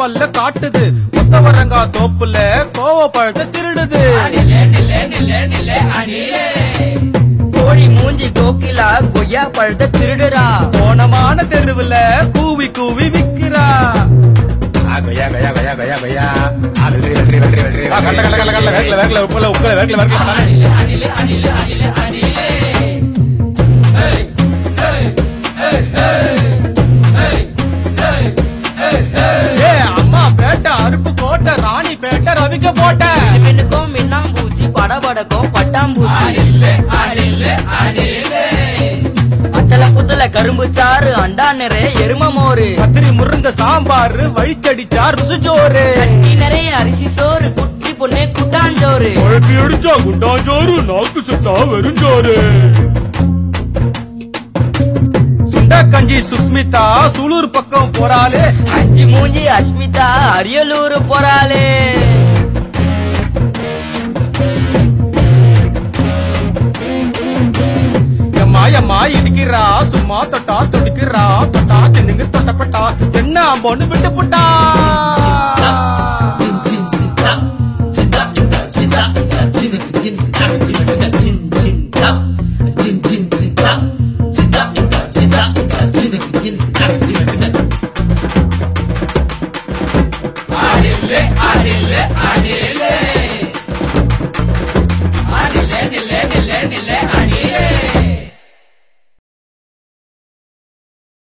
பல்ல காட்டுது கொத்தவரங்கா தோப்புல கோவப்பழத்தை திருடுது கோழி மூஞ்சி கோகிலா கொய்யா பழத்தை திருடுறா கோணமான தெருவுல கூவி கூவி விக்கிறா ஆ, கொய்யா, கொய்யா, கொய்யா, கொய்யா, கொய்யா. ஆ, வெற்றி, வெற்றி, வெற்றி, வெற்றி, ஆ, கல்ல, கல்ல, கல்ல, கல்ல, வேர்க்கல, வேர்க்கல, உப்புல, உப்புல, வேர்க்கல, வேர்க்கல, பண்ணாதே. ஏ, அம்மா பேட்டை அருப்பு கோட்டை ராணி பேட்டை ரவிக்க போட்ட மின்னுக்கும் மின்னாம்பூச்சி படபடக்கும் பட்டாம்பூச்சி அத்தல புத்தல கரும்பு சாறு அண்டா நிறைய எரும மோரு கத்திரி முருங்க சாம்பார் வழிச்சடிச்சா ருசுச்சோறு சட்டி நிறைய அரிசி சோறு குட்டி பொண்ணு குட்டாஞ்சோறு குழப்பி அடிச்சா குண்டாஞ்சோறு நாக்கு சுட்டா வெறுஞ்சோறு சுண்டக்கஞ்சி சுஸ்மிதா சூலூர் பக்கம் போறாளே அஞ்சு மூஞ்சி அஸ்மிதா அரியலூர் போறாளே எம்மா எம்மா இடிக்கிறா சும்மா தொட்டா துடிக்கிறா தொட்டா சின்னுங்க தொட்டப்பட்டா என்ன அம்போன்னு விட்டு புட்டா அடிலே நில்லே நில்லே நில்லே